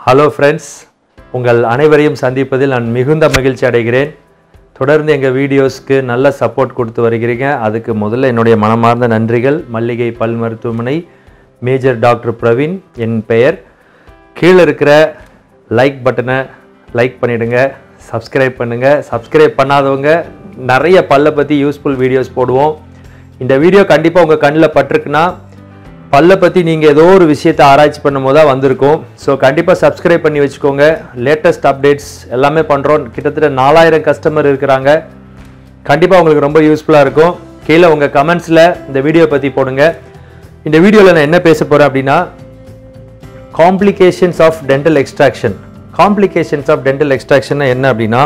Hello friends உங்கள் அனைவரையும் சந்திப்பதில் நான் மிகுந்த மகிழ்ச்சி அடைகிறேன் தொடர்ந்து எங்கள் வீடியோஸ்க்கு நல்ல சப்போர்ட் கொடுத்து வருகிறீங்க அதுக்கு முதல்ல என்னுடைய மனமார்ந்த நன்றிகள் மல்லிகை பல் மருத்துவமனை மேஜர் டாக்டர் பிரவீன் என் பெயர் கீழே இருக்கிற லைக் பட்டனை லைக் பண்ணிடுங்க சப்ஸ்கிரைப் பண்ணுங்க சப்ஸ்கிரைப் பண்ணாதவங்க நிறைய பல்லை பற்றி யூஸ்ஃபுல் வீடியோஸ் போடுவோம் இந்த வீடியோ கண்டிப்பாக உங்கள் கண்ணில் பட்டிருக்குன்னா பல்லை பற்றி நீங்கள் ஏதோ ஒரு விஷயத்தை ஆராய்ச்சி பண்ணும்போது தான் வந்திருக்கும் ஸோ கண்டிப்பாக சப்ஸ்கிரைப் பண்ணி வச்சுக்கோங்க லேட்டஸ்ட் அப்டேட்ஸ் எல்லாமே பண்ணுறோம் கிட்டத்தட்ட நாலாயிரம் கஸ்டமர் இருக்கிறாங்க கண்டிப்பாக உங்களுக்கு ரொம்ப யூஸ்ஃபுல்லாக இருக்கும் கீழே உங்கள் கமெண்ட்ஸில் இந்த வீடியோ பற்றி போடுங்க இந்த வீடியோவில் நான் என்ன பேச போகிறேன் அப்படின்னா complications of dental extraction complications of dental extraction என்ன அப்படின்னா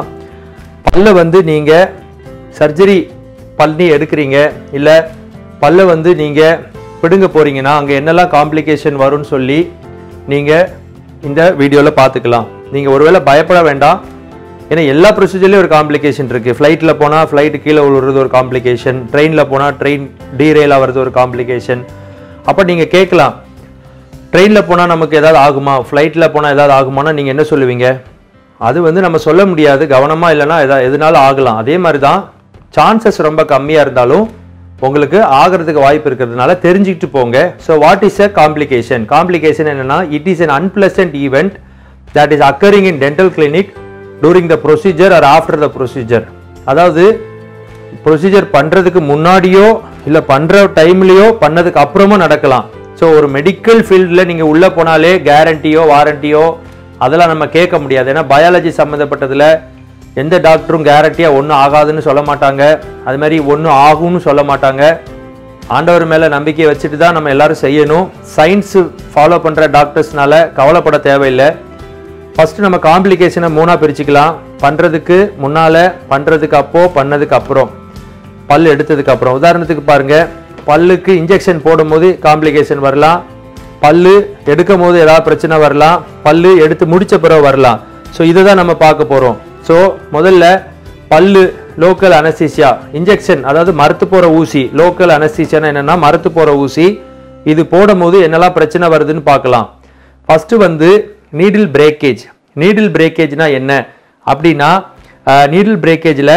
பல்லை வந்து நீங்கள் சர்ஜரி பண்ணி எடுக்கிறீங்க இல்லை பல்லை வந்து நீங்கள் பிடுங்க போகிறீங்கன்னா அங்கே என்னெல்லாம் காம்ப்ளிகேஷன் வரும்னு சொல்லி நீங்கள் இந்த வீடியோவில் பார்த்துக்கலாம் நீங்கள் ஒருவேளை பயப்பட வேண்டாம் ஏன்னா எல்லா ப்ரொசீஜர்லேயும் ஒரு காம்ப்ளிகேஷன் இருக்குது ஃப்ளைட்டில் போனால் ஃப்ளைட்டு கீழே விழுறது ஒரு காம்ப்ளிகேஷன் ட்ரெயினில் போனால் ட்ரெயின் டீரெயில் ஆகிறது ஒரு காம்ப்ளிகேஷன் அப்போ நீங்கள் கேட்கலாம் ட்ரெயினில் போனால் நமக்கு ஏதாவது ஆகுமா ஃப்ளைட்டில் போனால் ஏதாவது ஆகுமானா நீங்கள் என்ன சொல்லுவீங்க அது வந்து நம்ம சொல்ல முடியாது கவனமாக இல்லைன்னா எதா எதுனாலும் ஆகலாம் அதே மாதிரி தான் சான்சஸ் ரொம்ப கம்மியாக இருந்தாலும் உங்களுக்கு ஆகிறதுக்கு வாய்ப்பு இருக்கிறதுனால தெரிஞ்சுக்கிட்டு போங்க so what is a complication complication என்னன்னா it is an unpleasant event that is occurring in dental clinic during the procedure or after the procedure அதாவது ப்ரொசீஜர் பண்ணுறதுக்கு முன்னாடியோ இல்லை பண்ணுற டைம்லேயோ பண்ணதுக்கு அப்புறமோ நடக்கலாம் ஸோ ஒரு மெடிக்கல் ஃபீல்டில் நீங்கள் உள்ளே போனாலே கேரண்டியோ வாரண்டியோ அதெல்லாம் நம்ம கேட்க முடியாது ஏன்னா பயாலஜி சம்மந்தப்பட்டதில் எந்த டாக்டரும் கேரண்டியாக ஒன்றும் ஆகாதுன்னு சொல்ல மாட்டாங்க அது மாதிரி ஒன்றும் ஆகும்னு சொல்ல மாட்டாங்க ஆண்டவர் மேலே நம்பிக்கை வச்சுட்டு தான் நம்ம எல்லாரும் செய்யணும் சயின்ஸ் ஃபாலோ பண்ணுற டாக்டர்ஸ்னால கவலைப்பட தேவையில்லை ஃபர்ஸ்ட் நம்ம காம்ப்ளிகேஷனை மூணாக பிரிச்சுக்கலாம் பண்ணுறதுக்கு முன்னால் பண்ணுறதுக்கு அப்போ பண்ணதுக்கு அப்புறம் பல் எடுத்ததுக்கு அப்புறம் உதாரணத்துக்கு பாருங்க பல்லுக்கு இன்ஜெக்ஷன் போடும்போது காம்ப்ளிகேஷன் வரலாம் பல்லு எடுக்கும் போது ஏதாவது பிரச்சனை வரலாம் பல்லு எடுத்து முடிச்ச பிறகு வரலாம் ஸோ இதை தான் நம்ம பார்க்க போகிறோம் ஸோ முதல்ல பல்லு லோக்கல் அனஸ்தீசியா இன்ஜெக்ஷன் அதாவது மறுத்து போகிற ஊசி லோக்கல் அனஸ்தீசியானா என்னன்னா மறுத்து போகிற ஊசி இது போடும்போது என்னெல்லாம் பிரச்சனை வருதுன்னு பார்க்கலாம் ஃபர்ஸ்ட் வந்து நீடில் பிரேக்கேஜ் நீடில் பிரேக்கேஜ்னா என்ன அப்படின்னா நீடில் பிரேக்கேஜில்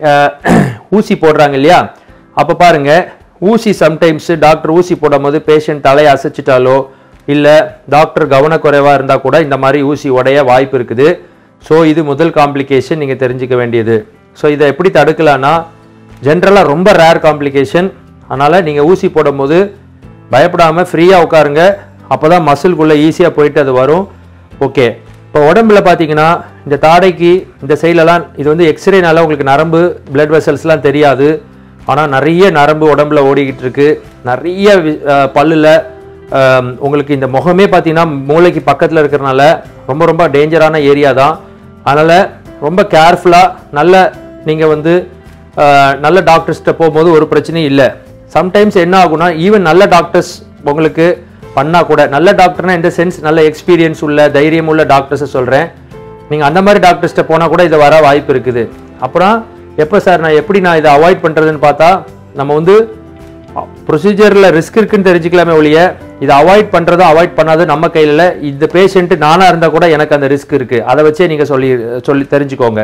ஊசி போடுறாங்க இல்லையா அப்போ பாருங்க ஊசி சம்டைம்ஸ் டாக்டர் ஊசி போடும்போது பேஷண்ட் தலையை அசைச்சிட்டாலோ இல்லை டாக்டர் கவனக்குறைவாக இருந்தால் கூட இந்த மாதிரி ஊசி உடைய வாய்ப்பு இருக்குது ஸோ இது முதல் காம்ப்ளிகேஷன் நீங்கள் தெரிஞ்சுக்க வேண்டியது ஸோ இதை எப்படி தடுக்கலான்னா ஜென்ரலாக ரொம்ப ரேர் காம்ப்ளிகேஷன் அதனால் நீங்கள் ஊசி போடும்போது பயப்படாமல் ஃப்ரீயாக உட்காருங்க அப்போ தான் மசில்குள்ளே ஈஸியாக போயிட்டு அது வரும் ஓகே இப்போ உடம்புல பார்த்தீங்கன்னா இந்த தாடைக்கு இந்த சைட்லலாம் இது வந்து எக்ஸ்ரேனால உங்களுக்கு நரம்பு பிளட் வெசல்ஸ்லாம் தெரியாது ஆனால் நிறைய நரம்பு உடம்புல ஓடிக்கிட்டு இருக்கு நிறைய வி- அஹ் பல்லுல அஹ், உங்களுக்கு இந்த முகமே பார்த்தீங்கன்னா மூளைக்கு பக்கத்தில் இருக்கிறனால ரொம்ப ரொம்ப டேஞ்சரான ஏரியா தான் அதனால் ரொம்ப கேர்ஃபுல்லாக நல்ல நீங்கள் வந்து அஹ், நல்ல டாக்டர்ஸ்கிட்ட போகும்போது ஒரு பிரச்சனையும் இல்லை சம்டைம்ஸ் என்ன ஆகும்னா ஈவன் நல்ல டாக்டர்ஸ் உங்களுக்கு பண்ணா கூட நல்ல டாக்டர்னா இந்த சென்ஸ் நல்ல எக்ஸ்பீரியன்ஸ் உள்ள தைரியம் உள்ள டாக்டர்ஸை சொல்கிறேன் நீங்கள் அந்த மாதிரி டாக்டர்ஸ்கிட்ட போனால் கூட இது வர வாய்ப்பு இருக்குது அப்புறம் எப்போ சார் நான் எப்படி நான் இதை அவாய்ட் பண்ணுறதுன்னு பார்த்தா நம்ம வந்து ப்ரொசீஜரில் ரிஸ்க் இருக்குன்னு தெரிஞ்சுக்கலாமே ஒழிய இதை அவாய்ட் பண்ணுறதோ அவாய்ட் பண்ணாதோ நம்ம கையில் இல்லை. இந்த பேஷண்ட்டு நானாக இருந்தால் கூட எனக்கு அந்த ரிஸ்க் இருக்குது அதை வச்சே நீங்கள் சொல்லி சொல்லி தெரிஞ்சுக்கோங்க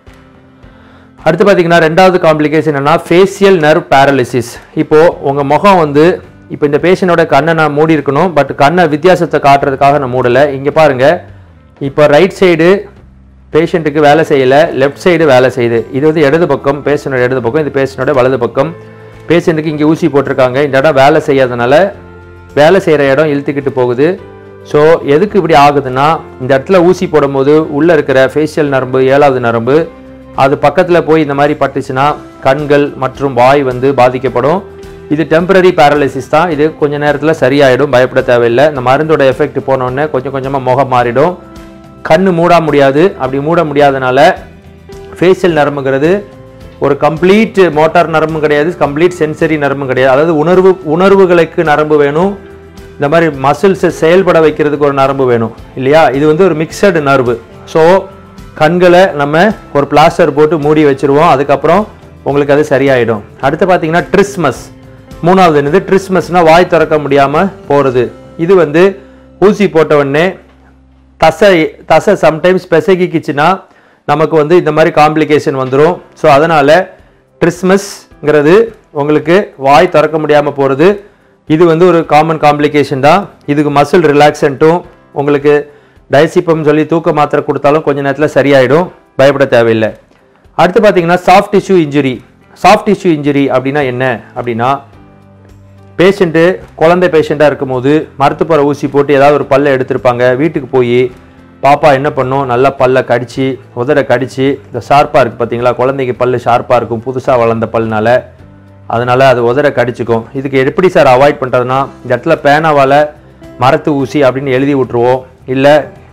அடுத்து பார்த்தீங்கன்னா ரெண்டாவது காம்ப்ளிகேஷன் என்னன்னா ஃபேஷியல் நர்வ் பேரலிசிஸ் இப்போ உங்க முகம் வந்து இப்போ இந்த பேஷண்டோட கண்ணை நான் மூடி இருக்கணும் பட் கண்ணை வித்தியாசத்தை காட்டுறதுக்காக நான் மூடலை இங்கே பாருங்க இப்போ ரைட் சைடு பேஷண்ட்டுக்கு வேலை செய்யலை லெஃப்ட் சைடு வேலை செய்யுது இது வந்து இடது பக்கம் பேஷண்டோட இடது பக்கம் இது பேஷண்டோட வலது பக்கம் பேஷண்ட்டுக்கு இங்கே ஊசி போட்டிருக்காங்க இந்த இடம் வேலை செய்யாதனால வேலை செய்கிற இடம் இழுத்துக்கிட்டு போகுது ஸோ எதுக்கு இப்படி ஆகுதுன்னா இந்த இடத்துல ஊசி போடும்போது உள்ளே இருக்கிற ஃபேஷியல் நரம்பு ஏழாவது நரம்பு அது பக்கத்தில் போய் இந்த மாதிரி பட்டுச்சுன்னா கண்கள் மற்றும் வாய் வந்து பாதிக்கப்படும் இது டெம்பரரி பேரலிசிஸ் தான் இது கொஞ்ச நேரத்தில் சரியாயிடும் பயப்பட தேவையில்லை இந்த மருந்தோட எஃபெக்ட் போனோடனே கொஞ்சம் கொஞ்சமாக முகம் மாறிடும் கண்ணு மூட முடியாது அப்படி மூட முடியாதனால ஃபேஷியல் நரம்புங்கிறது ஒரு கம்ப்ளீட் மோட்டார் நரம்பு கிடையாது கம்ப்ளீட் சென்சரி நரம்பு கிடையாது அதாவது உணர்வு உணர்வுகளுக்கு நரம்பு வேணும் இந்த மாதிரி மசில்ஸை செயல்பட வைக்கிறதுக்கு ஒரு நரம்பு வேணும் இல்லையா இது வந்து ஒரு மிக்சடு நர்வு ஸோ கண்களை நம்ம ஒரு பிளாஸ்டர் போட்டு மூடி வச்சிருவோம் அதுக்கப்புறம் உங்களுக்கு அது சரியாயிடும் அடுத்து பார்த்தீங்கன்னா ட்ரிஸ்மஸ் மூணாவது என்னது ட்ரிஸ்மஸ்னா வாய் திறக்க முடியாமல் போகிறது இது வந்து ஊசி போட்ட உடனே தசை தசை சம்டைம்ஸ் பிசகிக்குச்சுன்னா நமக்கு வந்து இந்த மாதிரி காம்ப்ளிகேஷன் வந்துடும் ஸோ அதனால் ட்ரிஸ்மஸ்ங்கிறது உங்களுக்கு வாய் திறக்க முடியாமல் போகிறது இது வந்து ஒரு காமன் காம்ப்ளிகேஷன் தான் இதுக்கு மசில் ரிலாக்ஸன்ட்டும் உங்களுக்கு டைசிப்பம் சொல்லி தூக்க மாத்திரை கொடுத்தாலும் கொஞ்ச நேரத்தில் சரியாயிடும் பயப்பட தேவையில்லை அடுத்து பார்த்தீங்கன்னா soft tissue injury soft tissue injury அப்படின்னா என்ன அப்படின்னா பேஷண்ட்டு குழந்தை பேஷண்ட்டாக இருக்கும்போது மருத்துவர ஊசி போட்டு ஏதாவது ஒரு பல்லை எடுத்திருப்பாங்க வீட்டுக்கு போய் பாப்பா என்ன பண்ணும் நல்லா பல்லை கடிச்சு உதட கடிச்சு இந்த ஷார்ப்பாக இருக்குது பார்த்தீங்களா குழந்தைக்கு பல்லு ஷார்ப்பாக இருக்கும் புதுசாக வளர்ந்த பல்லுனால அதனால் அது உதட கடிச்சுக்கும் இதுக்கு எப்படி சார் அவாய்ட் பண்ணுறதுனா இந்த இடத்துல பேனாவால் மரத்து ஊசி அப்படின்னு எழுதி விட்ருவோம் இல்லை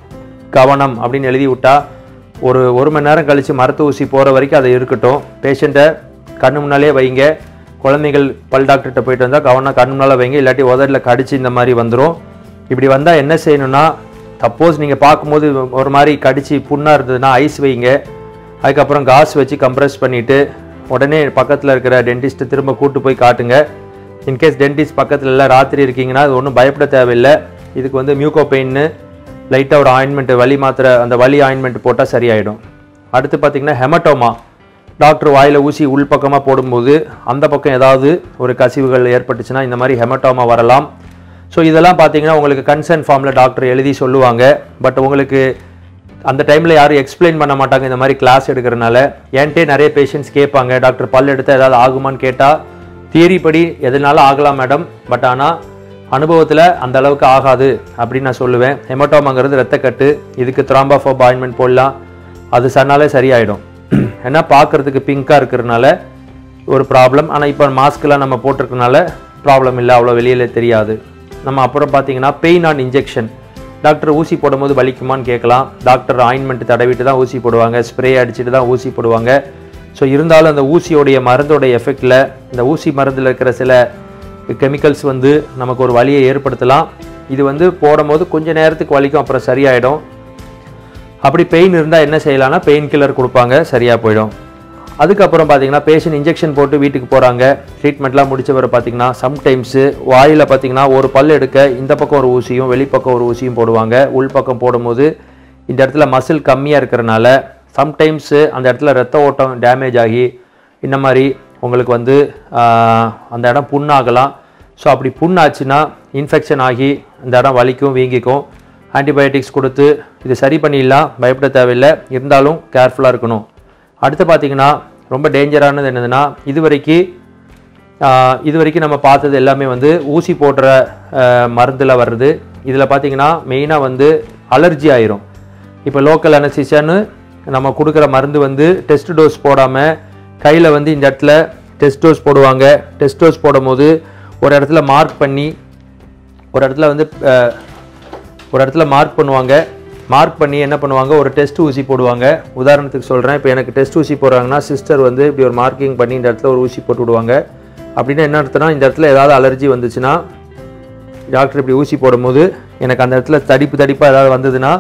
கவனம் அப்படின்னு எழுதி விட்டா ஒரு ஒரு மணி நேரம் கழித்து மருத்துவ ஊசி போகிற வரைக்கும் அது இருக்கட்டும் பேஷண்ட்டை கண்ணு முன்னாலே வைங்க குழந்தைகள் பல் டாக்டர்கிட்ட போயிட்டு வந்தால் கவனம் கண்ணு முன்னால் வைங்க இல்லாட்டி உதடில் கடிச்சு இந்த மாதிரி வந்துடும் இப்படி வந்தால் என்ன செய்யணும்னா சப்போஸ் நீங்கள் பார்க்கும்போது ஒரு மாதிரி கடிச்சு புண்ணாக இருந்ததுன்னா ஐஸ் வைங்க அதுக்கப்புறம் காசு வச்சு கம்ப்ரஸ் பண்ணிவிட்டு உடனே பக்கத்தில் இருக்கிற டென்டிஸ்ட்டை திரும்ப கூட்டு போய் காட்டுங்க இன்கேஸ் டென்டிஸ்ட் பக்கத்தில் இல்லை ராத்திரி இருக்கீங்கன்னா அது ஒன்றும் பயப்பட தேவையில்லை இதுக்கு வந்து மியூகோ பெயின்னு லைட்டாக ஒரு ஆயின்மெண்ட் வலி மாத்திரை அந்த வலி ஆயின்மெண்ட் போட்டால் சரியாயிடும் அடுத்து பார்த்தீங்கன்னா ஹெமட்டோமா டாக்டர் வாயில் ஊசி உள்பக்கமாக போடும்போது அந்த பக்கம் ஏதாவது ஒரு கசிவுகள் ஏற்பட்டுச்சுன்னா இந்த மாதிரி ஹெமட்டோமா வரலாம் ஸோ இதெல்லாம் பார்த்தீங்கன்னா உங்களுக்கு கன்சர்ன் ஃபார்மில் டாக்டர் எழுதி சொல்லுவாங்க பட் உங்களுக்கு அந்த டைமில் யாரும் எக்ஸ்பிளைன் பண்ண மாட்டாங்க இந்த மாதிரி கிளாஸ் எடுக்கிறனால என்கிட்டே நிறைய பேஷண்ட்ஸ் கேட்பாங்க டாக்டர் பல் எடுத்தால் ஏதாவது ஆகுமான்னு கேட்டால் தியரி படி எதுனாலும் ஆகலாம் மேடம் பட் ஆனால் அனுபவத்தில் அந்த அளவுக்கு ஆகாது அப்படின்னு நான் சொல்லுவேன் ஹெமட்டோமாங்கிறது ரத்தக்கட்டு இதுக்கு த்ராம்பாஃபோப் ஆயின்மெண்ட் போடலாம் அது சன்னாலே சரியாயிடும் ஏன்னா பார்க்கறதுக்கு பிங்காக இருக்கிறதுனால ஒரு ப்ராப்ளம் ஆனால் இப்போ மாஸ்க்லாம் நம்ம போட்டிருக்கனால ப்ராப்ளம் இல்லை அவ்வளோ வெளியில் தெரியாது நம்ம அப்புறம் பார்த்தீங்கன்னா பெயின் ஆன் இன்ஜெக்ஷன் டாக்டர் ஊசி போடும்போது வலிக்குமான்னு கேட்கலாம் டாக்டர் ஆயின்மெண்ட் தடவிட்டு தான் ஊசி போடுவாங்க ஸ்ப்ரே அடிச்சுட்டு தான் ஊசி போடுவாங்க ஸோ இருந்தாலும் அந்த ஊசியோடைய மருந்தோடைய எஃபெக்டில் இந்த ஊசி மருந்தில் இருக்கிற சில கெமிக்கல்ஸ் வந்து நமக்கு ஒரு வலியை ஏற்படுத்தலாம் இது வந்து போடும்போது கொஞ்ச நேரத்துக்கு வலிக்கும் அப்புறம் சரியாயிடும் அப்படி பெயின் இருந்தால் என்ன செய்யலாம்னா பெயின் கில்லர் கொடுப்பாங்க சரியாக போயிடும் அதுக்கப்புறம் பார்த்தீங்கன்னா பேஷண்ட் இன்ஜெக்ஷன் போட்டு வீட்டுக்கு போகிறாங்க ட்ரீட்மெண்ட்லாம் முடிச்ச வரை பார்த்தீங்கன்னா சம்டைம்ஸு வாயில் பார்த்தீங்கன்னா ஒரு பல் எடுக்க இந்த பக்கம் ஒரு ஊசியும் வெளிப்பக்கம் ஒரு ஊசியும் போடுவாங்க உள் பக்கம் போடும்போது இந்த இடத்துல மசில் கம்மியாக இருக்கிறனால சம்டைம்ஸு அந்த இடத்துல ரத்த ஓட்டம் டேமேஜ் ஆகி இந்த மாதிரி உங்களுக்கு வந்து ஆஹ், அந்த இடம் புண்ணாகலாம் ஸோ அப்படி புண்ணாச்சுன்னா இன்ஃபெக்ஷன் ஆகி அந்த இடம் வலிக்கும் வீங்கிக்கும் ஆன்டிபயோட்டிக்ஸ் கொடுத்து இது சரி பண்ணிடலாம் பயப்பட தேவையில்லை இருந்தாலும் கேர்ஃபுல்லாக இருக்கணும் அடுத்து பார்த்தீங்கன்னா ரொம்ப டேஞ்சரானது என்னதுன்னா இது வரைக்கும் ஆஹ், இது வரைக்கும் நம்ம பார்த்தது எல்லாமே வந்து ஊசி போடுற மருந்தில் வர்றது இதில் பார்த்தீங்கன்னா மெயினாக வந்து அலர்ஜி ஆயிரும் இப்போ லோக்கல் அனசிஷான்னு நம்ம கொடுக்குற மருந்து வந்து டெஸ்ட் டோஸ் போடாமல் கையில் வந்து இந்த இடத்துல டெஸ்ட் டோஸ் போடுவாங்க டெஸ்ட் டோஸ் போடும்போது ஒரு இடத்துல மார்க் பண்ணி ஒரு இடத்துல வந்து அஹ், ஒரு இடத்துல மார்க் பண்ணுவாங்க மார்க் பண்ணி என்ன பண்ணுவாங்க ஒரு டெஸ்ட் ஊசி போடுவாங்க உதாரணத்துக்கு சொல்கிறேன் இப்போ எனக்கு டெஸ்ட் ஊசி போடுறாங்கன்னா சிஸ்டர் வந்து இப்படி ஒரு மார்க்கிங் பண்ணி இந்த இடத்துல ஒரு ஊசி போட்டு விடுவாங்க அப்படின்னா என்ன அர்த்தம்னா இந்த இடத்துல ஏதாவது அலர்ஜி வந்துச்சுன்னா டாக்டர் இப்படி ஊசி போடும்போது எனக்கு அந்த இடத்துல தடிப்பு தடிப்பாக ஏதாவது வந்ததுன்னா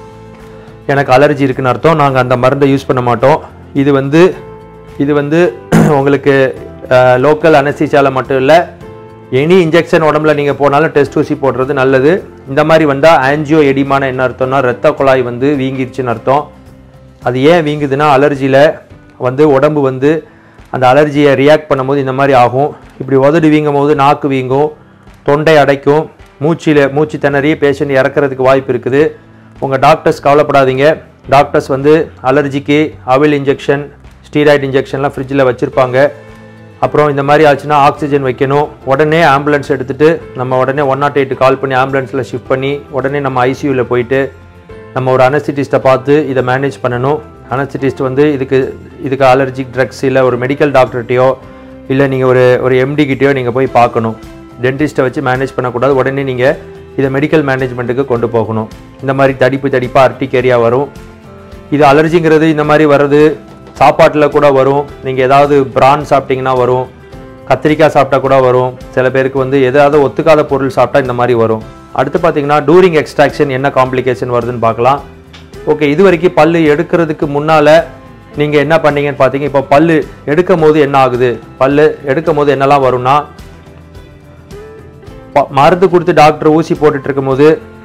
எனக்கு அலர்ஜி இருக்குன்னு அர்த்தம் நாங்கள் அந்த மருந்தை யூஸ் பண்ண மாட்டோம் இது வந்து இது வந்து உங்களுக்கு லோக்கல் அனஸ்தீசியாவில் மட்டும் இல்லை எனி இன்ஜெக்ஷன் உடம்புல நீங்கள் போனாலும் டெஸ்ட் ஊசி போடுறது நல்லது இந்த மாதிரி வந்தால் ஆன்ஜியோ எடிமான என்ன அர்த்தம்னா ரத்த குழாய் வந்து வீங்கிருச்சுன்னு அர்த்தம் அது ஏன் வீங்குதுன்னா அலர்ஜியில் வந்து உடம்பு வந்து அந்த அலர்ஜியை ரியாக்ட் பண்ணும்போது இந்த மாதிரி ஆகும் இப்படி உதடு வீங்கும் போது நாக்கு வீங்கும் தொண்டை அடைக்கும் மூச்சில் மூச்சு திணறி பேஷண்ட் இறக்கறதுக்கு வாய்ப்பு இருக்குது உங்கள் டாக்டர்ஸ் கவலைப்படாதீங்க டாக்டர்ஸ் வந்து அலர்ஜிக்கு அவில் இன்ஜெக்ஷன் ஸ்டீராய்டு இன்ஜெக்ஷன்லாம் ஃப்ரிட்ஜில் வச்சுருப்பாங்க அப்புறம் இந்த மாதிரி ஆச்சுன்னா ஆக்சிஜன் வைக்கணும் உடனே ஆம்புலன்ஸ் எடுத்துகிட்டு நம்ம உடனே ஒன் நாட் எயிட் கால் பண்ணி ஆம்புலன்ஸில் ஷிஃப்ட் பண்ணி உடனே நம்ம ஐசியூவில் போயிட்டு நம்ம ஒரு அனஸ்திட்டிஸ்ட்டை பார்த்து இதை மேனேஜ் பண்ணணும் அனஸ்திட்டிஸ்ட் வந்து இதுக்கு இதுக்கு அலர்ஜிக் ட்ரக்ஸ் இல்லை ஒரு மெடிக்கல் டாக்டர்கிட்டயோ இல்லை நீங்கள் ஒரு ஒரு எம்டி கிட்டயோ நீங்கள் போய் பார்க்கணும் டென்டிஸ்ட்டை வச்சு மேனேஜ் பண்ணக்கூடாது உடனே நீங்கள் இதை மெடிக்கல் மேனேஜ்மெண்ட்டுக்கு கொண்டு போகணும் இந்த மாதிரி தடிப்பு தடிப்பாக அர்டிகேரியா வரும் இது அலர்ஜிங்கிறது இந்த மாதிரி வர்றது சாப்பாட்டில் கூட வரும் நீங்கள் ஏதாவது பிரான் சாப்பிட்டீங்கன்னா வரும் கத்திரிக்காய் சாப்பிட்டா கூட வரும் சில பேருக்கு வந்து எதாவது ஒத்துக்காத பொருள் சாப்பிட்டா இந்த மாதிரி வரும் அடுத்து பார்த்தீங்கன்னா டூரிங் எக்ஸ்ட்ராக்ஷன் என்ன காம்ப்ளிகேஷன் வருதுன்னு பார்க்கலாம் ஓகே இது வரைக்கும் பல்லு எடுக்கிறதுக்கு முன்னால் நீங்கள் என்ன பண்ணீங்கன்னு பார்த்தீங்க இப்போ பல்லு எடுக்கும் போது என்ன ஆகுது பல்லு எடுக்கும் போது என்னெல்லாம் வரும்னா ப- மருந்து கொடுத்து டாக்டர் ஊசி போட்டுட்டு இருக்கும்போது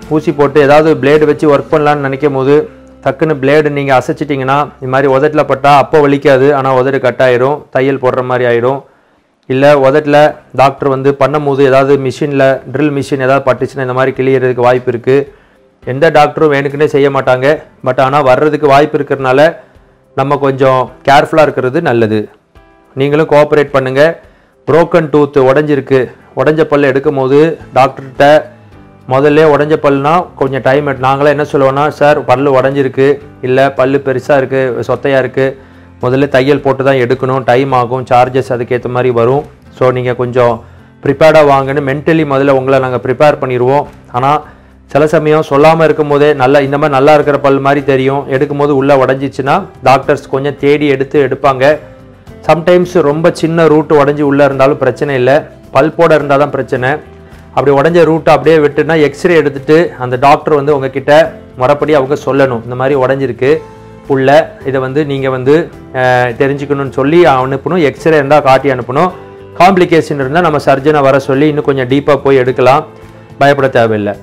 ஊசி போட்டு ஏதாவது பிளேடு வச்சு ஒர்க் பண்ணலான்னு நினைக்கும் போது டக்குன்னு பிளேடு நீங்கள் அசைச்சிட்டிங்கன்னா இந்த மாதிரி உதட்டில் பட்டால் அப்போ வலிக்காது ஆனால் உதடு கட் ஆயிரும் தையல் போடுற மாதிரி ஆயிடும் இல்லை உதட்டில் டாக்டர் வந்து பண்ணும்போது ஏதாவது மிஷினில் ட்ரில் மிஷின் ஏதாவது பட்டுச்சுன்னா இந்த மாதிரி கிளியறதுக்கு வாய்ப்பு இருக்குது எந்த டாக்டரும் வேணுக்குன்னே செய்ய மாட்டாங்க பட் ஆனால் வர்றதுக்கு வாய்ப்பு இருக்கிறனால நம்ம கொஞ்சம் கேர்ஃபுல்லாக இருக்கிறது நல்லது நீங்களும் கோஆப்ரேட் பண்ணுங்கள் broken டூத் உடஞ்சிருக்கு உடஞ்ச பல் எடுக்கும் போது டாக்டர்கிட்ட முதல்ல உடஞ்ச பல்னா கொஞ்சம் டைம் எடு நாங்களே என்ன சொல்லுவோன்னா சார் பல்லு உடஞ்சிருக்கு இல்லை பல்லு பெருசாக இருக்குது சொத்தையாக இருக்குது முதல்ல தையல் போட்டு தான் எடுக்கணும் டைம் ஆகும் சார்ஜஸ் அதுக்கேற்ற மாதிரி வரும் ஸோ நீங்கள் கொஞ்சம் ப்ரிப்பேர்டாக வாங்கன்னு மென்டலி முதல்ல உங்களை நாங்கள் ப்ரிப்பேர் பண்ணிடுவோம் ஆனால் சில சமயம் சொல்லாமல் இருக்கும் போதே நல்லா இந்த மாதிரி நல்லா இருக்கிற பல் மாதிரி தெரியும் எடுக்கும் போது உள்ளே உடஞ்சிச்சுன்னா டாக்டர்ஸ் கொஞ்சம் தேடி எடுத்து எடுப்பாங்க சம்டைம்ஸ் ரொம்ப சின்ன ரூட் உடஞ்சி உள்ளே இருந்தாலும் பிரச்சனை இல்லை பல்போட இருந்தால் தான் பிரச்சனை அப்படி உடஞ்ச ரூட்டை அப்படியே விட்டுனா எக்ஸ்ரே எடுத்துட்டு அந்த டாக்டர் வந்து உங்ககிட்ட முறைப்படி அவங்க சொல்லணும் இந்த மாதிரி உடஞ்சிருக்கு உள்ள இதை வந்து நீங்கள் வந்து அஹ், தெரிஞ்சுக்கணும்னு சொல்லி அனுப்பணும் எக்ஸ்ரே இருந்தால் காட்டி அனுப்பணும் காம்ப்ளிகேஷன் இருந்தால் நம்ம சர்ஜனை வர சொல்லி இன்னும் கொஞ்சம் டீப்பாக போய் எடுக்கலாம் பயப்பட தேவையில்லை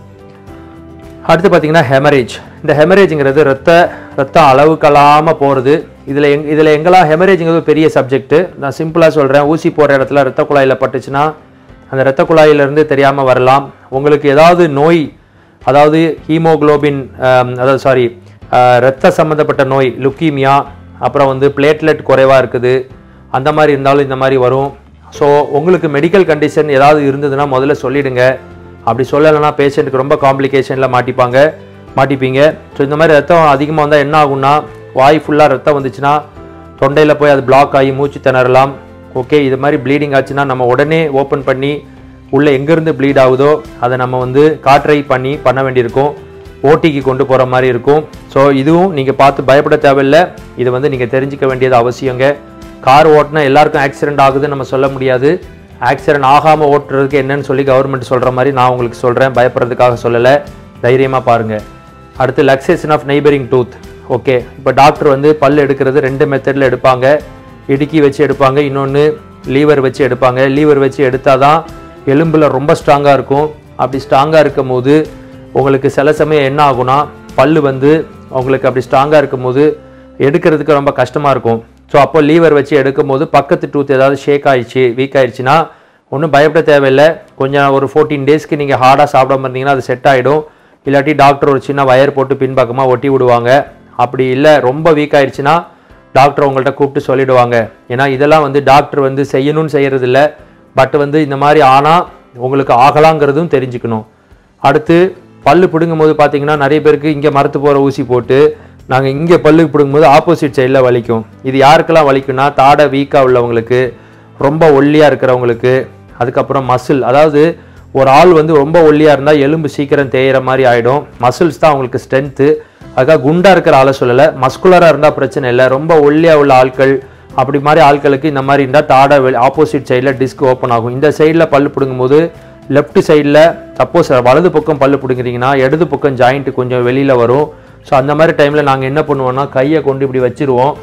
அடுத்து பார்த்தீங்கன்னா ஹெமரேஜ் இந்த ஹெமரேஜுங்கிறது ரத்த ரத்தம் அளவுக்கலாமல் போகிறது இதில் எங் இதில் எங்கெல்லாம் ஹெமரேஜுங்கிறது பெரிய சப்ஜெக்ட்டு நான் சிம்பிளாக சொல்கிறேன் ஊசி போடுற இடத்துல ரத்த குழாயில் பட்டுச்சுன்னா அந்த ரத்த குழாயிலிருந்து தெரியாமல் வரலாம் உங்களுக்கு ஏதாவது நோய் அதாவது ஹீமோகுளோபின் அதாவது சாரி ரத்த சம்மந்தப்பட்ட நோய் லுக்கீமியா அப்புறம் வந்து பிளேட்லெட் குறைவாக இருக்குது அந்த மாதிரி இருந்தாலும் இந்த மாதிரி வரும் ஸோ உங்களுக்கு மெடிக்கல் கண்டிஷன் ஏதாவது இருந்ததுன்னா முதல்ல சொல்லிடுங்க அப்படி சொல்லலைன்னா பேஷண்ட்டுக்கு ரொம்ப காம்ப்ளிகேஷனில் மாட்டிப்பாங்க மாட்டிப்பீங்க ஸோ இந்த மாதிரி ரத்தம் அதிகமாக வந்தால் என்ன ஆகும்னா வாய் ஃபுல்லாக ரத்தம் வந்துச்சுன்னா தொண்டையில் போய் அது பிளாக் ஆகி மூச்சு திணறலாம் ஓகே இது மாதிரி ப்ளீடிங் ஆச்சுன்னா நம்ம உடனே ஓப்பன் பண்ணி உள்ளே எங்கேருந்து ப்ளீட் ஆகுதோ அதை நம்ம வந்து காற்றை பண்ணி பண்ண வேண்டியிருக்கும் ஓட்டிக்கு கொண்டு போகிற மாதிரி இருக்கும் ஸோ இதுவும் நீங்கள் பார்த்து பயப்பட தேவையில்லை இது வந்து நீங்கள் தெரிஞ்சுக்க வேண்டியது அவசியங்க கார் ஓட்டினா எல்லாருக்கும் ஆக்சிடென்ட் ஆகுதுன்னு நம்ம சொல்ல முடியாது ஆக்சிடென்ட் ஆகாமல் ஓட்டுறதுக்கு என்னன்னு சொல்லி கவர்மெண்ட் சொல்கிற மாதிரி நான் உங்களுக்கு சொல்கிறேன் பயப்படுறதுக்காக சொல்லலை தைரியமாக பாருங்கள் அடுத்து luxation of neighbouring tooth okay இப்போ டாக்டர் வந்து பல் எடுக்கிறது ரெண்டு மெத்தடில் எடுப்பாங்க இடுக்கி வச்சு எடுப்பாங்க இன்னொன்று லீவர் வச்சு எடுப்பாங்க லீவர் வச்சு எடுத்தால் தான் எலும்பில் ரொம்ப ஸ்ட்ராங்காக இருக்கும் அப்படி ஸ்ட்ராங்காக இருக்கும் போது உங்களுக்கு சில சமயம் என்ன ஆகும்னா பல்லு வந்து உங்களுக்கு அப்படி ஸ்ட்ராங்காக இருக்கும் போது எடுக்கிறதுக்கு ரொம்ப கஷ்டமாக இருக்கும் ஸோ அப்போ லீவர் வச்சு எடுக்கும்போது பக்கத்து டூத் ஏதாவது ஷேக் ஆயிடுச்சு வீக் ஆயிடுச்சுன்னா ஒன்றும் பயப்பட தேவையில்லை கொஞ்சம் ஒரு ஃபோர்டீன் டேஸ்க்கு நீங்கள் ஹார்டாக சாப்பிடாம இருந்தீங்கன்னா அது செட் ஆகிடும் இல்லாட்டி டாக்டர் ஒரு சின்ன வயர் போட்டு பின்பக்கமாக ஒட்டி விடுவாங்க அப்படி இல்லை ரொம்ப வீக் ஆயிடுச்சுன்னா டாக்டர் உங்கள்கிட்ட கூப்பிட்டு சொல்லிடுவாங்க ஏன்னா இதெல்லாம் வந்து டாக்டர் வந்து செய்யணும்னு செய்யறது இல்ல பட் வந்து இந்த மாதிரி ஆனால் உங்களுக்கு ஆகலாங்கிறதும் தெரிஞ்சுக்கணும் அடுத்து பல்லு பிடுங்கும் போது பார்த்தீங்கன்னா நிறைய பேருக்கு இங்கே மரத்து போகிற ஊசி போட்டு நாங்கள் இங்கே பல்லு பிடுங்கும்போது ஆப்போசிட் சைடில் வலிக்கும் இது யாருக்கெல்லாம் வலிக்கும்னா தாடை வீக்காக உள்ளவங்களுக்கு ரொம்ப ஒல்லியாக இருக்கிறவங்களுக்கு அதுக்கப்புறம் மசில் அதாவது ஒரு ஆள் வந்து ரொம்ப ஒல்லியாக இருந்தால் எலும்பு சீக்கிரம் தேயிற மாதிரி ஆகிடும் மசில்ஸ் தான் அவங்களுக்கு ஸ்ட்ரென்த்து அதுக்காக குண்டாக இருக்கிற ஆளை சொல்லலை மஸ்குலராக இருந்தால் பிரச்சனை இல்லை ரொம்ப ஒல்லியாக உள்ள ஆட்கள் அப்படி மாதிரி ஆட்களுக்கு இந்த மாதிரி இருந்தால் தாடை ஆப்போசிட் சைடில் டிஸ்க் ஓப்பன் ஆகும் இந்த சைடில் பல்லு பிடுங்கும்போது லெஃப்ட் சைடில் சப்போஸ் வலது பக்கம் பல்லு பிடுங்குறீங்கன்னா இடது பக்கம் ஜாயிண்ட் கொஞ்சம் வெளியில் வரும் ஸோ அந்த மாதிரி டைமில் நாங்கள் என்ன பண்ணுவோம்னா கையை கொண்டு இப்படி வச்சிருவோம்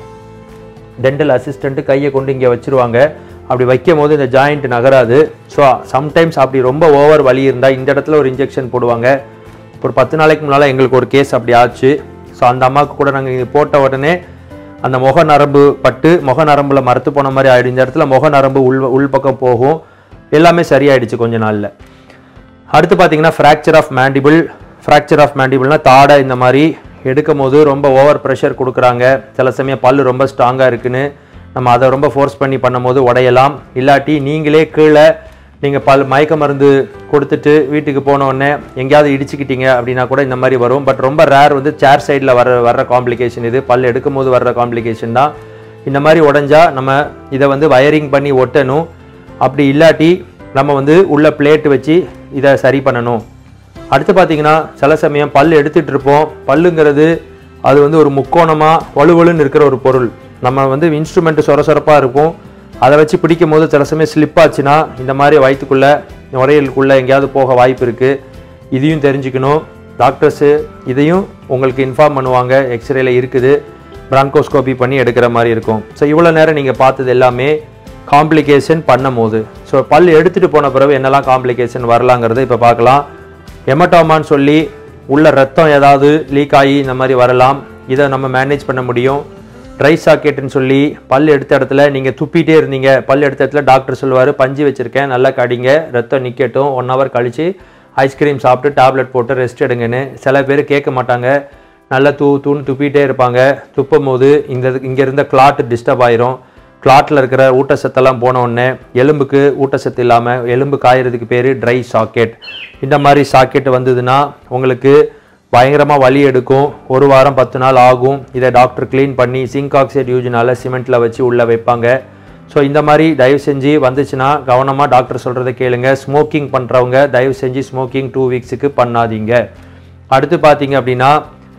டென்டல் அசிஸ்டண்ட்டு கையை கொண்டு இங்கே வச்சிருவாங்க அப்படி வைக்கும் போது இந்த ஜாயிண்ட் நகராது ஸோ சம்டைம்ஸ் அப்படி ரொம்ப ஓவர் வலி இருந்தால் இந்த இடத்துல ஒரு இன்ஜெக்ஷன் போடுவாங்க ஒரு பத்து நாளைக்கு முன்னால் எங்களுக்கு ஒரு கேஸ் அப்படி ஆச்சு ஸோ அந்த அம்மாவுக்கு கூட நாங்கள் இது போட்ட உடனே அந்த முக நரம்பு பட்டு முக நரம்புல மரத்து போன மாதிரி ஆயிடும் இந்த இடத்துல முக நரம்பு உள் உள் பக்கம் போகும் எல்லாமே சரியாயிடுச்சு கொஞ்ச நாளில் அடுத்து பார்த்தீங்கன்னா fracture of mandible fracture of மேண்டிபிள்னா தாடை இந்த மாதிரி எடுக்கும் போது ரொம்ப ஓவர் ப்ரெஷர் கொடுக்குறாங்க சில சமயம் பல்லு ரொம்ப ஸ்ட்ராங்காக இருக்குன்னு நம்ம அதை ரொம்ப ஃபோர்ஸ் பண்ணி பண்ணும்போது உடையலாம் இல்லாட்டி நீங்களே கீழே நீங்கள் பல் மயக்க மருந்து கொடுத்துட்டு வீட்டுக்கு போன உடனே எங்கேயாவது இடிச்சுக்கிட்டீங்க அப்படின்னா கூட இந்த மாதிரி வரும் பட் ரொம்ப ரேர் வந்து சேர் சைடில் வர வர்ற காம்ப்ளிகேஷன் இது பல் எடுக்கும் போது வர்ற காம்ப்ளிகேஷன் தான் இந்த மாதிரி உடைஞ்சா நம்ம இதை வந்து வயரிங் பண்ணி ஒட்டணும் அப்படி இல்லாட்டி நம்ம வந்து உள்ள பிளேட் வச்சு இதை சரி பண்ணணும் அடுத்து பார்த்தீங்கன்னா சில சமயம் பல் எடுத்துட்டு இருப்போம் பல்லுங்கிறது அது வந்து ஒரு முக்கோணமாக வலுவலுன்னு இருக்கிற ஒரு பொருள் நம்ம வந்து இன்ஸ்ட்ருமெண்ட் சொர சொரப்பாக இருக்கும் அதை வச்சு பிடிக்கும் போது சில சமயம் ஸ்லிப் ஆச்சுன்னா இந்த மாதிரி வயிற்றுக்குள்ளே நுரையீரலுக்குள்ளே எங்கேயாவது போக வாய்ப்பு இருக்குது இதையும் தெரிஞ்சுக்கணும் டாக்டர்ஸு இதையும் உங்களுக்கு இன்ஃபார்ம் பண்ணுவாங்க எக்ஸ்ரேல இருக்குது பிரான்கோஸ்கோபி பண்ணி எடுக்கிற மாதிரி இருக்கும் ஸோ இவ்வளோ நேரம் நீங்கள் பார்த்தது எல்லாமே காம்ப்ளிகேஷன் பண்ணும் போது ஸோ பல் எடுத்துகிட்டு போன பிறகு என்னெல்லாம் காம்ப்ளிகேஷன் வரலாங்கிறது இப்போ பார்க்கலாம் ஹெமட்டோமான்னு சொல்லி உள்ள ரத்தம் ஏதாவது லீக் ஆகி இந்த மாதிரி வரலாம் இதை நம்ம மேனேஜ் பண்ண முடியும் ட்ரை சாக்கெட்டுன்னு சொல்லி பல் எடுத்த இடத்துல நீங்கள் துப்பிட்டே இருந்தீங்க பல் எடுத்த இடத்துல டாக்டர் சொல்லுவார் பஞ்சு வச்சுருக்கேன் நல்லா கடிங்க ரத்தம் நிற்கட்டும் ஒன் ஹவர் கழித்து ஐஸ்கிரீம் சாப்பிட்டு டேப்லெட் போட்டு ரெஸ்ட் எடுங்கன்னு சில பேர் கேட்க மாட்டாங்க நல்லா தூ தூன்னு துப்பிட்டே இருப்பாங்க துப்பும் போது இந்த இங்கே இருந்த கிளாட் டிஸ்டர்ப் ஆயிரும் கிளாட்டில் இருக்கிற ஊட்டச்சத்தெல்லாம் போன உடனே எலும்புக்கு ஊட்டச்சத்து இல்லாமல் எலும்பு காயறதுக்கு பேர் ட்ரை சாக்கெட் இந்த மாதிரி சாக்கெட் வந்ததுன்னா உங்களுக்கு பயங்கரமாக வலி எடுக்கும் ஒரு வாரம் பத்து நாள் ஆகும் இதை டாக்டர் க்ளீன் பண்ணி சிங்க் ஆக்சைடு யூஜினால சிமெண்ட்டில் வச்சு உள்ளே வைப்பாங்க ஸோ இந்த மாதிரி தயவு செஞ்சு வந்துச்சுன்னா கவனமாக டாக்டர் சொல்கிறத கேளுங்க ஸ்மோக்கிங் பண்ணுறவங்க தயவு செஞ்சு ஸ்மோக்கிங் டூ வீக்ஸுக்கு பண்ணாதீங்க அடுத்து பார்த்தீங்க அப்படின்னா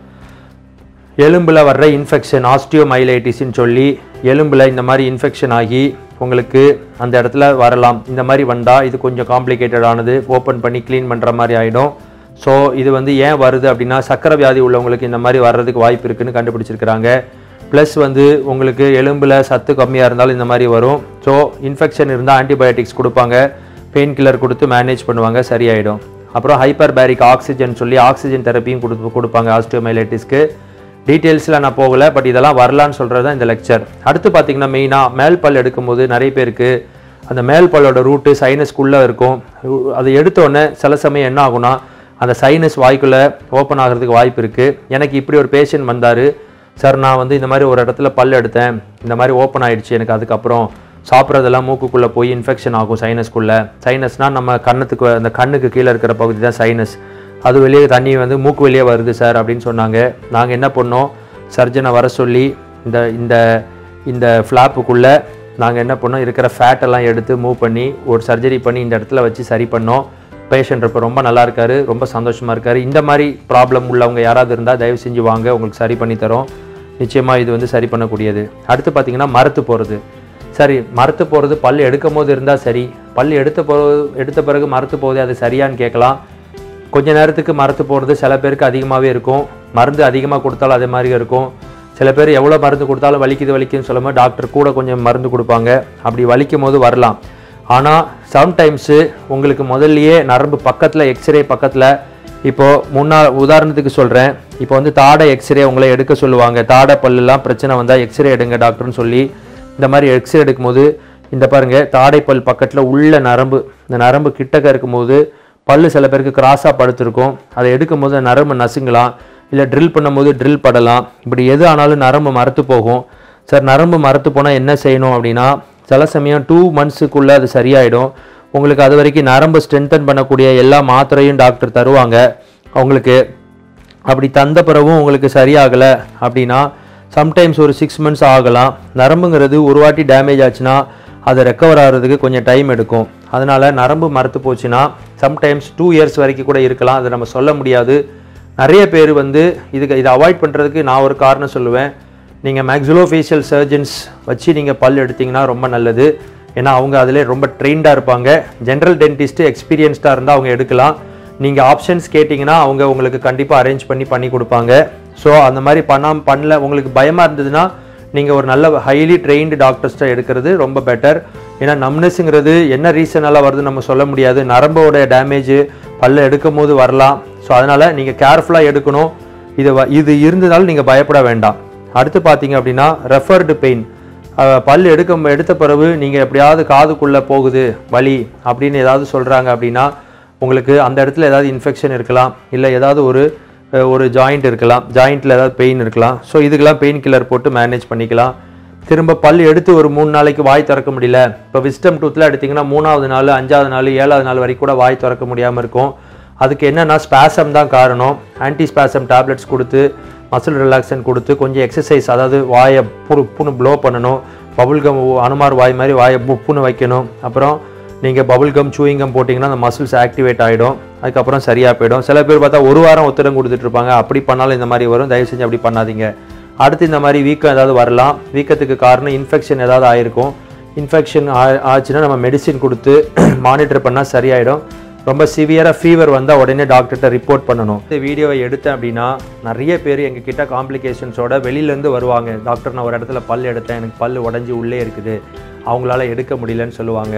எலும்பில் வர்ற இன்ஃபெக்ஷன் ஆஸ்டியோமைலைட்டிஸ்ன்னு சொல்லி எலும்பில் இந்த மாதிரி இன்ஃபெக்ஷன் ஆகி உங்களுக்கு அந்த இடத்துல வரலாம் இந்த மாதிரி வந்தால் இது கொஞ்சம் காம்ப்ளிகேட்டட் ஆனது ஓப்பன் பண்ணி க்ளீன் பண்ணுற மாதிரி ஆகிடும் ஸோ இது வந்து ஏன் வருது அப்படின்னா சக்கரை வியாதி உள்ளவங்களுக்கு இந்த மாதிரி வர்றதுக்கு வாய்ப்பு இருக்குன்னு கண்டுபிடிச்சிருக்கிறாங்க ப்ளஸ் வந்து உங்களுக்கு எலும்பில் சத்து கம்மியாக இருந்தாலும் இந்த மாதிரி வரும் ஸோ இன்ஃபெக்ஷன் இருந்தால் ஆன்டிபயோட்டிக்ஸ் கொடுப்பாங்க பெயின் கில்லர் கொடுத்து மேனேஜ் பண்ணுவாங்க சரியாயிடும் அப்புறம் ஹைப்பர் பேரிக் ஆக்சிஜன் சொல்லி ஆக்சிஜன் தெரப்பியும் கொடுத்து கொடுப்பாங்க ஆஸ்டியோமைலைட்டிஸ்க்கு டீட்டெயில்ஸில் நான் போகல பட் இதெல்லாம் வரலான்னு சொல்கிறது தான் இந்த லெக்சர் அடுத்து பார்த்தீங்கன்னா மெயினாக மேல் பல் எடுக்கும்போது நிறைய பேருக்கு அந்த மேல் பல்லோட ரூட்டு சைனஸ்க்குள்ளே இருக்கும் அது எடுத்தோடனே சில சமயம் என்ன ஆகும்னா அந்த சைனஸ் வாய்க்குள்ளே ஓப்பன் ஆகிறதுக்கு வாய்ப்பு இருக்குது எனக்கு இப்படி ஒரு பேஷண்ட் வந்தார் சார் நான் வந்து இந்த மாதிரி ஒரு இடத்துல பல் எடுத்தேன் இந்த மாதிரி ஓப்பன் ஆயிடுச்சு எனக்கு அதுக்கப்புறம் சாப்பிட்றதெல்லாம் மூக்குக்குள்ளே போய் இன்ஃபெக்ஷன் ஆகும் சைனஸ்க்குள்ளே சைனஸ்னால் நம்ம கண்ணத்துக்கு அந்த கண்ணுக்கு கீழே இருக்கிற பகுதி தான் சைனஸ் அது வெளியே தண்ணி வந்து மூக்கு வெளியே வருது சார் அப்படின்னு சொன்னாங்க நாங்கள் என்ன பண்ணோம் சர்ஜனை வர சொல்லி இந்த இந்த இந்த ஃப்ளாப்புக்குள்ளே நாங்கள் என்ன பண்ணோம் இருக்கிற ஃபேட் எல்லாம் எடுத்து மூவ் பண்ணி ஒரு சர்ஜரி பண்ணி இந்த இடத்துல வச்சு சரி பண்ணோம் பேஷண்ட் இப்போ ரொம்ப நல்லா இருக்காரு ரொம்ப சந்தோஷமாக இருக்காரு இந்த மாதிரி ப்ராப்ளம் உள்ளவங்க யாராவது இருந்தால் தயவு செஞ்சு வாங்க உங்களுக்கு சரி பண்ணி தரோம் நிச்சயமாக இது வந்து சரி பண்ணக்கூடியது அடுத்து பார்த்தீங்கன்னா மரத்து போகிறது சரி மரத்து போகிறது பல் எடுக்கும் போது இருந்தால் சரி பல் எடுத்த போ எடுத்த பிறகு மரத்து போகுது அது சரியான்னு கேட்கலாம் கொஞ்ச நேரத்துக்கு மரத்து போகிறது சில பேருக்கு அதிகமாகவே இருக்கும் மருந்து அதிகமாக கொடுத்தாலும் அதே மாதிரி இருக்கும் சில பேர் எவ்வளோ மருந்து கொடுத்தாலும் வலிக்குது வலிக்குதுன்னு சொல்லும்போது டாக்டர் கூட கொஞ்சம் மருந்து கொடுப்பாங்க அப்படி வலிக்கும் போது வரலாம் ஆனால் சம்டைம்ஸு உங்களுக்கு முதல்லயே நரம்பு பக்கத்தில் எக்ஸ்ரே பக்கத்தில் இப்போது முன்னா உதாரணத்துக்கு சொல்கிறேன் இப்போ வந்து தாடை எக்ஸ்ரே உங்களை எடுக்க சொல்லுவாங்க தாடை பல்லுலாம் பிரச்சனை வந்தால் எக்ஸ்ரே எடுங்க டாக்டர்னு சொல்லி இந்த மாதிரி எக்ஸ்ரே எடுக்கும்போது இந்த பாருங்க தாடை பல் பக்கத்தில் உள்ள நரம்பு இந்த நரம்பு கிட்டக்க இருக்கும்போது பல்லு சில பேருக்கு கிராஸாக படுத்திருக்கும் அதை எடுக்கும்போது அந்த நரம்பு நசுங்கலாம் இல்லை ட்ரில் பண்ணும்போது ட்ரில் படலாம் இப்படி எது ஆனாலும் நரம்பு மரத்து போகும் சார் நரம்பு மரத்து போனால் என்ன செய்யணும் அப்படின்னா சில சமயம் டூ மந்த்ஸுக்குள்ளே அது சரியாயிடும் உங்களுக்கு அது வரைக்கும் நரம்பு ஸ்ட்ரென்தன் பண்ணக்கூடிய எல்லா மாத்திரையும் டாக்டர் தருவாங்க அவங்களுக்கு அப்படி தந்த பிறகும் உங்களுக்கு சரியாகலை அப்படின்னா சம்டைம்ஸ் ஒரு சிக்ஸ் மந்த்ஸ் ஆகலாம் நரம்புங்கிறது ஒரு வாட்டி டேமேஜ் ஆச்சுன்னா அது ரெக்கவர் ஆகிறதுக்கு கொஞ்சம் டைம் எடுக்கும் அதனால் நரம்பு மரத்து போச்சுன்னா சம்டைம்ஸ் டூ இயர்ஸ் வரைக்கும் கூட இருக்கலாம் அதை நம்ம சொல்ல முடியாது நிறைய பேர் வந்து இதுக்கு இதை அவாய்ட் பண்ணுறதுக்கு நான் ஒரு காரணம் சொல்லுவேன் நீங்கள் மேக்ஸிலோஃபேஷியல் சர்ஜன்ஸ் வச்சு நீங்கள் பல் எடுத்தீங்கன்னா ரொம்ப நல்லது ஏன்னா அவங்க அதில் ரொம்ப ட்ரெயின்டாக இருப்பாங்க ஜென்ரல் டென்டிஸ்ட்டு எக்ஸ்பீரியன்ஸ்டாக இருந்தால் அவங்க எடுக்கலாம் நீங்கள் ஆப்ஷன்ஸ் கேட்டிங்கன்னா அவங்க உங்களுக்கு கண்டிப்பாக அரேஞ்ச் பண்ணி பண்ணி கொடுப்பாங்க ஸோ அந்த மாதிரி பண்ணாம பண்ணல உங்களுக்கு பயமாக இருந்ததுன்னா நீங்கள் ஒரு நல்ல ஹைலி ட்ரெயின்டு டாக்டர்ஸ்ட்டை எடுக்கிறது ரொம்ப பெட்டர் ஏன்னா நம்னஸ்ங்கிறது என்ன ரீசனால வருது நம்ம சொல்ல முடியாது நரம்போட டேமேஜ் பல்ல எடுக்கும் போது வரலாம் ஸோ அதனால் நீங்கள் கேர்ஃபுல்லாக எடுக்கணும் இது வ- இது இருந்ததால் நீங்கள் பயப்பட வேண்டாம் அடுத்து பார்த்தீங்க அப்படின்னா ரெஃபர்டு பெயின் பல் எடுக்க எடுத்த பிறகு நீங்கள் எப்படியாவது காதுக்குள்ளே போகுது வலி அப்படின்னு ஏதாவது சொல்கிறாங்க அப்படின்னா உங்களுக்கு அந்த இடத்துல ஏதாவது இன்ஃபெக்ஷன் இருக்கலாம் இல்லை ஏதாவது ஒரு அஹ், ஒரு ஜாயிண்ட் இருக்கலாம் ஜாயிண்ட்டில் ஏதாவது பெயின் இருக்கலாம் ஸோ இதுக்கெல்லாம் பெயின் கில்லர் போட்டு மேனேஜ் பண்ணிக்கலாம் திரும்ப பல் எடுத்து ஒரு மூணு நாளைக்கு வாய் திறக்க முடியல இப்போ விஸ்டம் டூத்தில் எடுத்திங்கன்னா மூணாவது நாள் அஞ்சாவது நாள் ஏழாவது நாள் வரைக்கும் கூட வாய் திறக்க முடியாமல் இருக்கும் அதுக்கு என்னென்னா ஸ்பாசம் தான் காரணம் ஆன்டி ஸ்பாசம் டேப்லெட்ஸ் கொடுத்து மசில் ரிலாக்ஸன் கொடுத்து கொஞ்சம் எக்ஸசைஸ் அதாவது வாயை புரு புண்ணு ப்ளோ பண்ணணும் பபுல்கம் அனுமார் வாய் மாதிரி வாயை புப்புன்னு வைக்கணும் அப்புறம் நீங்கள் பபுல்கம் சூயிங்கம் போட்டிங்கன்னா அந்த மசில்ஸ் ஆக்டிவேட் ஆகிடும் அதுக்கப்புறம் சரியாக போயிடும் சில பேர் பார்த்தா ஒரு வாரம் ஒத்துடம் கொடுத்துட்டு இருப்பாங்க அப்படி பண்ணாலும் இந்த மாதிரி வரும் தயவு செஞ்சு அப்படி பண்ணாதீங்க அடுத்து இந்த மாதிரி வீக்கம் ஏதாவது வரலாம் வீக்கத்துக்கு காரணம் இன்ஃபெக்ஷன் ஏதாவது ஆயிருக்கும் இன்ஃபெக்ஷன் ஆச்சுன்னா நம்ம மெடிசின் கொடுத்து மானிட்டர் பண்ணால் சரியாயிடும் ரொம்ப சிவியராக ஃபீவர் வந்தால் உடனே டாக்டர்கிட்ட ரிப்போர்ட் பண்ணணும் இந்த வீடியோவை எடுத்தேன் அப்படின்னா நிறைய பேர் எங்கள் கிட்ட காம்ப்ளிகேஷன்ஸோட வெளியிலேருந்து வருவாங்க டாக்டர் நான் ஒரு இடத்துல பல் எடுத்தேன் எனக்கு பல் உடஞ்சி உள்ளே இருக்குது அவங்களால எடுக்க முடியலன்னு சொல்லுவாங்க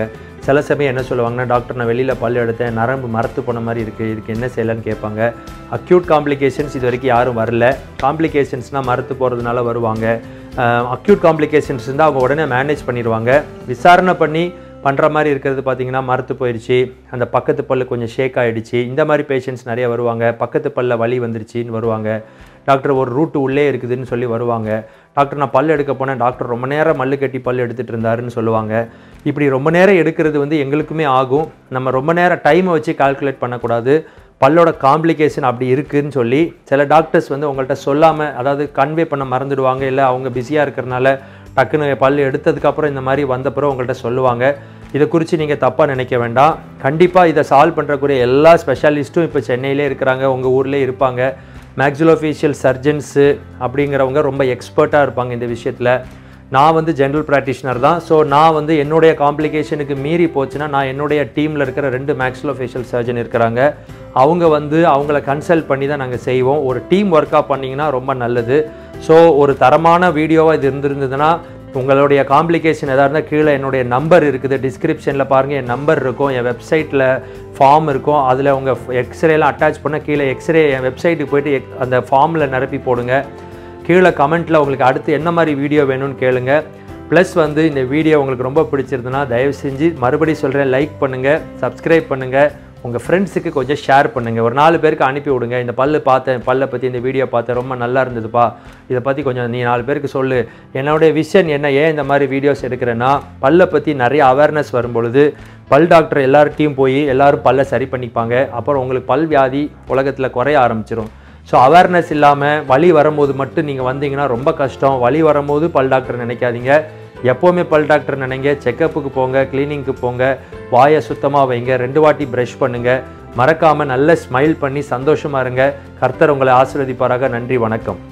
சில சமயம் என்ன சொல்லுவாங்கன்னா டாக்டர் நான் வெளியில் பல் எடுத்தேன் நரம்பு மரத்து போன மாதிரி இருக்குது இதுக்கு என்ன செய்யலான்னு கேட்பாங்க அக்யூட் காம்ப்ளிகேஷன்ஸ் இது வரைக்கும் யாரும் வரல காம்ப்ளிகேஷன்ஸ்னால் மரத்து போகிறதுனால வருவாங்க அக்யூட் காம்ப்ளிகேஷன்ஸ் இருந்தால் அவங்க உடனே மேனேஜ் பண்ணிடுவாங்க விசாரணை பண்ணி பண்ணுற மாதிரி இருக்கிறது பார்த்தீங்கன்னா மரத்து போயிடுச்சு அந்த பக்கத்து பல்லு கொஞ்சம் ஷேக் ஆகிடுச்சு இந்த மாதிரி பேஷண்ட்ஸ் நிறைய வருவாங்க பக்கத்து பல்ல வலி வந்துருச்சுன்னு வருவாங்க டாக்டர் ஒரு ரூட்டு உள்ளே இருக்குதுன்னு சொல்லி வருவாங்க டாக்டர் நான் பல் எடுக்க போனேன் டாக்டர் ரொம்ப நேரம் மல்லு கட்டி பல் எடுத்துகிட்டு இருந்தாருன்னு சொல்லுவாங்க இப்படி ரொம்ப நேரம் எடுக்கிறது வந்து எங்களுக்குமே ஆகும் நம்ம ரொம்ப நேரம் டைமை வச்சு கால்குலேட் பண்ணக்கூடாது பல்லோட காம்ப்ளிகேஷன் அப்படி இருக்குதுன்னு சொல்லி சில டாக்டர்ஸ் வந்து உங்கள்கிட்ட சொல்லாமல் அதாவது கன்வே பண்ண மறந்துடுவாங்க இல்லை அவங்க பிஸியாக இருக்கிறனால டக்குன்னு பல் எடுத்ததுக்கப்புறம் இந்த மாதிரி வந்தப்புறம் உங்கள்கிட்ட சொல்லுவாங்க இதை குறித்து நீங்கள் தப்பாக நினைக்க வேண்டாம் கண்டிப்பாக இதை சால்வ் பண்ணுறக்கூடிய எல்லா ஸ்பெஷாலிஸ்ட்டும் இப்போ சென்னையிலே இருக்கிறாங்க உங்கள் ஊர்லேயே இருப்பாங்க மேக்ஸிலோஃபேஷியல் சர்ஜன்ஸு அப்படிங்கிறவங்க ரொம்ப எக்ஸ்பர்ட்டாக இருப்பாங்க இந்த விஷயத்தில் நான் வந்து ஜென்ரல் ப்ராக்டிஷனர் தான் ஸோ நான் வந்து என்னுடைய காம்ப்ளிகேஷனுக்கு மீறி போச்சுன்னா நான் என்னுடைய டீமில் இருக்கிற ரெண்டு மேக்ஸிலோஃபேஷியல் சர்ஜன் இருக்கிறாங்க அவங்க வந்து அவங்கள கன்சல்ட் பண்ணி தான் நாங்கள் செய்வோம் ஒரு டீம் ஒர்க்காக பண்ணிங்கன்னா ரொம்ப நல்லது ஸோ ஒரு தரமான வீடியோவாக இது இருந்திருந்ததுன்னா உங்களுடைய காம்ப்ளிகேஷன் எதாக இருந்தால் கீழே என்னுடைய நம்பர் இருக்குது டிஸ்கிரிப்ஷனில் பாருங்கள் என் நம்பர் இருக்கும் என் வெப்சைட்டில் ஃபார்ம் இருக்கும் அதில் உங்கள் எக்ஸ்ரேலாம் அட்டாச் பண்ண கீழே எக்ஸ்ரே என் வெப்சைட்டுக்கு போயிட்டு எக்- அந்த ஃபார்மில் நிரப்பி போடுங்க கீழே கமெண்ட்டில் உங்களுக்கு அடுத்து என்ன மாதிரி வீடியோ வேணும்னு கேளுங்க ப்ளஸ் வந்து இந்த வீடியோ உங்களுக்கு ரொம்ப பிடிச்சிருந்துன்னா தயவு செஞ்சு மறுபடியும் சொல்கிறேன் லைக் பண்ணுங்கள் சப்ஸ்கிரைப் பண்ணுங்கள் உங்கள் ஃப்ரெண்ட்ஸுக்கு கொஞ்சம் ஷேர் பண்ணுங்கள் ஒரு நாலு பேருக்கு அனுப்பி விடுங்க இந்த பல்லு பார்த்தேன் பல்லை பற்றி இந்த வீடியோ பார்த்தேன் ரொம்ப நல்லா இருந்ததுப்பா இதை பற்றி கொஞ்சம் நீ நாலு பேருக்கு சொல்லு என்னுடைய விஷன் என்ன ஏன் இந்த மாதிரி வீடியோஸ் எடுக்கிறேன்னா பல்லை பற்றி நிறைய அவேர்னஸ் வரும்பொழுது பல் டாக்டர் எல்லார்ட்டையும் போய் எல்லாரும் பல்லை சரி பண்ணிப்பாங்க அப்புறம் உங்களுக்கு பல் வியாதி உலகத்தில் குறைய ஆரம்பிச்சிரும் ஸோ அவேர்னஸ் இல்லாமல் வலி வரும்போது மட்டும் நீங்கள் வந்தீங்கன்னா ரொம்ப கஷ்டம் வலி வரும்போது பல் டாக்டர் நினைக்காதீங்க எப்போவுமே பல் டாக்டர் நினைங்க செக்கப்புக்கு போங்க கிளீனிங்க்கு போங்க வாயை சுத்தமாக வைங்க ரெண்டு வாட்டி ப்ரஷ் பண்ணுங்கள் மறக்காமல் நல்ல ஸ்மைல் பண்ணி சந்தோஷமாக இருங்க கர்த்தர் உங்களை ஆசீர்வதிப்பாராக நன்றி வணக்கம்